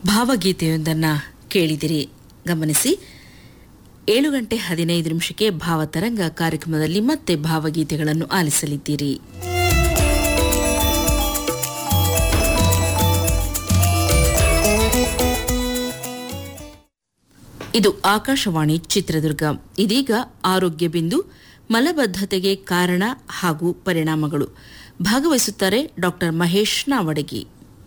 ಭಾವಗೀತೆಯೊಂದನ್ನು ಕೇಳಿದಿರಿ ಗಮನಿಸಿ ಏಳು ಗಂಟೆ ಹದಿನೈದು ನಿಮಿಷಕ್ಕೆ ಭಾವತರಂಗ ಕಾರ್ಯಕ್ರಮದಲ್ಲಿ ಮತ್ತೆ ಭಾವಗೀತೆಗಳನ್ನು ಆಲಿಸಲಿದ್ದೀರಿ ಇದು ಆಕಾಶವಾಣಿ ಚಿತ್ರದುರ್ಗ ಇದೀಗ ಆರೋಗ್ಯ ಬಿಂದು ಮಲಬದ್ಧತೆಗೆ ಕಾರಣ ಹಾಗೂ ಪರಿಣಾಮಗಳು ಭಾಗವಹಿಸುತ್ತಾರೆ ಡಾಕ್ಟರ್ ಮಹೇಶ್ ನಾವಡಗಿ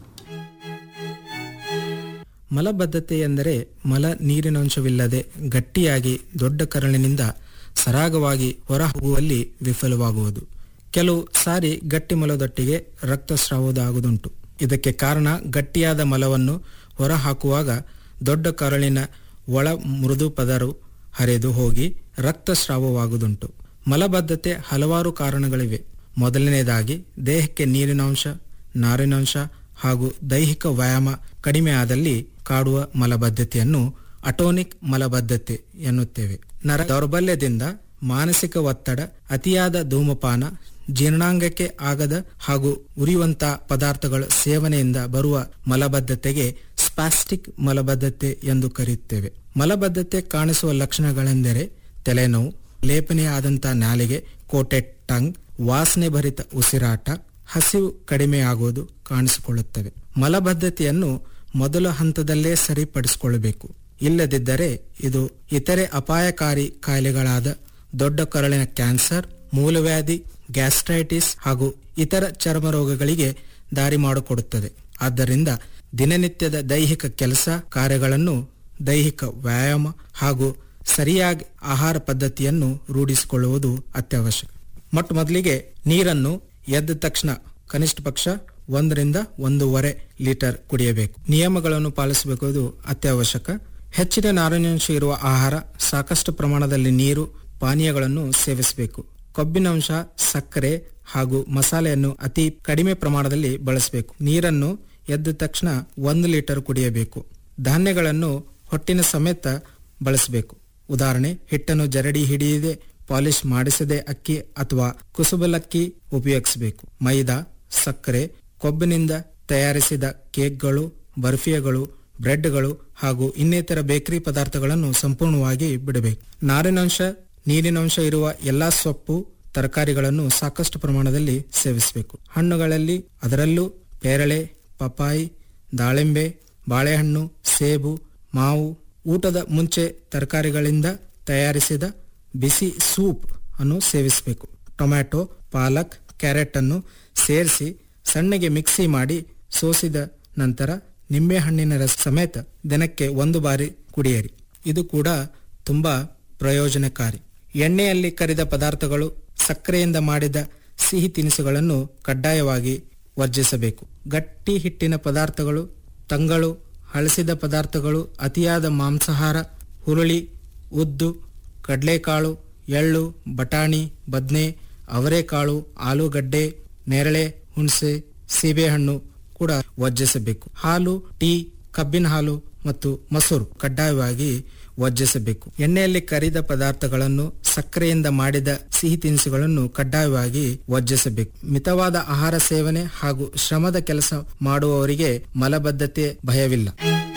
ಮಲಬದ್ಧತೆ ಎಂದರೆ ಮಲ ನೀರಿನಂಶವಿಲ್ಲದೆ ಗಟ್ಟಿಯಾಗಿ ದೊಡ್ಡ ಕರಳಿನಿಂದ ಸರಾಗವಾಗಿ ಹೊರಹೋಗುವಲ್ಲಿ ವಿಫಲವಾಗುವುದು ಕೆಲವು ಸಾರಿ ಗಟ್ಟಿ ಮಲದೊಟ್ಟಿಗೆ ರಕ್ತಸ್ರಾವದಾಗುವುದುಂಟು ಇದಕ್ಕೆ ಕಾರಣ ಗಟ್ಟಿಯಾದ ಮಲವನ್ನು ಹೊರಹಾಕುವಾಗ ದೊಡ್ಡ ಕರಳಿನ ಒಳ ಮೃದು ಪದರು ಹರಿದು ಹೋಗಿ ರಕ್ತಸ್ರಾವವಾಗುವುದುಂಟು ಮಲಬದ್ಧತೆ ಹಲವಾರು ಕಾರಣಗಳಿವೆ ಮೊದಲನೇದಾಗಿ ದೇಹಕ್ಕೆ ನೀರಿನಾಂಶ ನಾರಿನಾಂಶ ಹಾಗೂ ದೈಹಿಕ ವ್ಯಾಯಾಮ ಕಡಿಮೆ ಆದಲ್ಲಿ ಕಾಡುವ ಮಲಬದ್ಧತೆಯನ್ನು ಅಟೋನಿಕ್ ಮಲಬದ್ಧತೆ ಎನ್ನುತ್ತೇವೆ ನರ ದೌರ್ಬಲ್ಯದಿಂದ ಮಾನಸಿಕ ಒತ್ತಡ ಅತಿಯಾದ ಧೂಮಪಾನ ಜೀರ್ಣಾಂಗಕ್ಕೆ ಆಗದ ಹಾಗೂ ಉರಿಯುವಂತ ಪದಾರ್ಥಗಳ ಸೇವನೆಯಿಂದ ಬರುವ ಮಲಬದ್ಧತೆಗೆ ಸ್ಪಾಸ್ಟಿಕ್ ಮಲಬದ್ಧತೆ ಎಂದು ಕರೆಯುತ್ತೇವೆ ಮಲಬದ್ಧತೆ ಕಾಣಿಸುವ ಲಕ್ಷಣಗಳೆಂದರೆ ತಲೆನೋವು ಲೇಪನೆಯಾದಂಥ ನಾಲಿಗೆ ಕೋಟೆಡ್ ಟಂಗ್ ವಾಸನೆ ಭರಿತ ಉಸಿರಾಟ ಹಸಿವು ಕಡಿಮೆಯಾಗುವುದು ಕಾಣಿಸಿಕೊಳ್ಳುತ್ತವೆ ಮಲಬದ್ಧತೆಯನ್ನು ಮೊದಲ ಹಂತದಲ್ಲೇ ಸರಿಪಡಿಸಿಕೊಳ್ಳಬೇಕು ಇಲ್ಲದಿದ್ದರೆ ಇದು ಇತರೆ ಅಪಾಯಕಾರಿ ಕಾಯಿಲೆಗಳಾದ ದೊಡ್ಡ ಕರಳಿನ ಕ್ಯಾನ್ಸರ್ ಮೂಲವ್ಯಾಧಿ ಗ್ಯಾಸ್ಟ್ರೈಟಿಸ್ ಹಾಗೂ ಇತರ ಚರ್ಮ ರೋಗಗಳಿಗೆ ದಾರಿ ಮಾಡಿಕೊಡುತ್ತದೆ ಆದ್ದರಿಂದ ದಿನನಿತ್ಯದ ದೈಹಿಕ ಕೆಲಸ ಕಾರ್ಯಗಳನ್ನು ದೈಹಿಕ ವ್ಯಾಯಾಮ ಹಾಗೂ ಸರಿಯಾಗಿ ಆಹಾರ ಪದ್ಧತಿಯನ್ನು ರೂಢಿಸಿಕೊಳ್ಳುವುದು ಅತ್ಯವಶ್ಯಕ ಮೊಟ್ಟ ಮೊದಲಿಗೆ ನೀರನ್ನು ಎದ್ದ ತಕ್ಷಣ ಕನಿಷ್ಠ ಪಕ್ಷ ಒಂದರಿಂದ ಒಂದೂವರೆ ಲೀಟರ್ ಕುಡಿಯಬೇಕು ನಿಯಮಗಳನ್ನು ಪಾಲಿಸಬೇಕು ಅತ್ಯವಶ್ಯಕ ಹೆಚ್ಚಿನ ನಾರಿನಾಂಶ ಇರುವ ಆಹಾರ ಸಾಕಷ್ಟು ಪ್ರಮಾಣದಲ್ಲಿ ನೀರು ಪಾನೀಯಗಳನ್ನು ಸೇವಿಸಬೇಕು ಕೊಬ್ಬಿನಾಂಶ ಸಕ್ಕರೆ ಹಾಗೂ ಮಸಾಲೆಯನ್ನು ಅತಿ ಕಡಿಮೆ ಪ್ರಮಾಣದಲ್ಲಿ ಬಳಸಬೇಕು ನೀರನ್ನು ಎದ್ದ ತಕ್ಷಣ ಒಂದು ಲೀಟರ್ ಕುಡಿಯಬೇಕು ಧಾನ್ಯಗಳನ್ನು ಹೊಟ್ಟಿನ ಸಮೇತ ಬಳಸಬೇಕು ಉದಾಹರಣೆ ಹಿಟ್ಟನ್ನು ಜರಡಿ ಹಿಡಿಯದೆ ಪಾಲಿಶ್ ಮಾಡಿಸದೆ ಅಕ್ಕಿ ಅಥವಾ ಕುಸುಬಲಕ್ಕಿ ಉಪಯೋಗಿಸಬೇಕು ಮೈದಾ ಸಕ್ಕರೆ ಕೊಬ್ಬಿನಿಂದ ತಯಾರಿಸಿದ ಕೇಕ್ಗಳು ಬರ್ಫಿಯಗಳು ಬ್ರೆಡ್ಗಳು ಹಾಗೂ ಇನ್ನಿತರ ಬೇಕರಿ ಪದಾರ್ಥಗಳನ್ನು ಸಂಪೂರ್ಣವಾಗಿ ಬಿಡಬೇಕು ನಾರಿನಾಂಶ ನೀರಿನಾಂಶ ಇರುವ ಎಲ್ಲಾ ಸೊಪ್ಪು ತರಕಾರಿಗಳನ್ನು ಸಾಕಷ್ಟು ಪ್ರಮಾಣದಲ್ಲಿ ಸೇವಿಸಬೇಕು ಹಣ್ಣುಗಳಲ್ಲಿ ಅದರಲ್ಲೂ ಪೇರಳೆ ಪಪಾಯಿ ದಾಳಿಂಬೆ ಬಾಳೆಹಣ್ಣು ಸೇಬು ಮಾವು ಊಟದ ಮುಂಚೆ ತರಕಾರಿಗಳಿಂದ ತಯಾರಿಸಿದ ಬಿಸಿ ಸೂಪ್ ಅನ್ನು ಸೇವಿಸಬೇಕು ಟೊಮ್ಯಾಟೊ ಪಾಲಕ್ ಕ್ಯಾರೆಟ್ ಅನ್ನು ಸೇರಿಸಿ ಸಣ್ಣಗೆ ಮಿಕ್ಸಿ ಮಾಡಿ ಸೋಸಿದ ನಂತರ ನಿಂಬೆಹಣ್ಣಿನ ರಸ ಸಮೇತ ದಿನಕ್ಕೆ ಒಂದು ಬಾರಿ ಕುಡಿಯಿರಿ ಇದು ಕೂಡ ತುಂಬಾ ಪ್ರಯೋಜನಕಾರಿ ಎಣ್ಣೆಯಲ್ಲಿ ಕರಿದ ಪದಾರ್ಥಗಳು ಸಕ್ಕರೆಯಿಂದ ಮಾಡಿದ ಸಿಹಿ ತಿನಿಸುಗಳನ್ನು ಕಡ್ಡಾಯವಾಗಿ ವರ್ಜಿಸಬೇಕು ಗಟ್ಟಿ ಹಿಟ್ಟಿನ ಪದಾರ್ಥಗಳು ತಂಗಳು ಹಳಸಿದ ಪದಾರ್ಥಗಳು ಅತಿಯಾದ ಮಾಂಸಾಹಾರ ಹುರುಳಿ ಉದ್ದು ಕಡಲೆಕಾಳು ಎಳ್ಳು ಬಟಾಣಿ ಬದ್ನೆ ಅವರೆಕಾಳು ಆಲೂಗಡ್ಡೆ ನೇರಳೆ ಹುಣಸೆ ಸೀಬೆಹಣ್ಣು ಕೂಡ ವರ್ಜಿಸಬೇಕು ಹಾಲು ಟೀ ಕಬ್ಬಿನ ಹಾಲು ಮತ್ತು ಮೊಸರು ಕಡ್ಡಾಯವಾಗಿ ವರ್ಜಿಸಬೇಕು ಎಣ್ಣೆಯಲ್ಲಿ ಕರಿದ ಪದಾರ್ಥಗಳನ್ನು ಸಕ್ಕರೆಯಿಂದ ಮಾಡಿದ ಸಿಹಿ ತಿನಿಸುಗಳನ್ನು ಕಡ್ಡಾಯವಾಗಿ ವರ್ಜಿಸಬೇಕು ಮಿತವಾದ ಆಹಾರ ಸೇವನೆ ಹಾಗೂ ಶ್ರಮದ ಕೆಲಸ ಮಾಡುವವರಿಗೆ ಮಲಬದ್ಧತೆ ಭಯವಿಲ್ಲ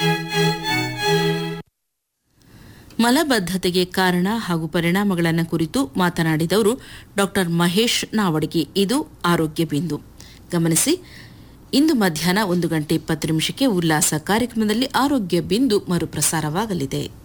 ಮಲಬದ್ಧತೆಗೆ ಕಾರಣ ಹಾಗೂ ಪರಿಣಾಮಗಳನ್ನು ಕುರಿತು ಮಾತನಾಡಿದವರು ಡಾಕ್ಟರ್ ಮಹೇಶ್ ನಾವಡಗಿ ಇದು ಆರೋಗ್ಯ ಬಿಂದು ಗಮನಿಸಿ ಇಂದು ಮಧ್ಯಾಹ್ನ ಒಂದು ಗಂಟೆ ಇಪ್ಪತ್ತು ನಿಮಿಷಕ್ಕೆ ಉಲ್ಲಾಸ ಕಾರ್ಯಕ್ರಮದಲ್ಲಿ ಆರೋಗ್ಯ ಬಿಂದು ಮರುಪ್ರಸಾರವಾಗಲಿದೆ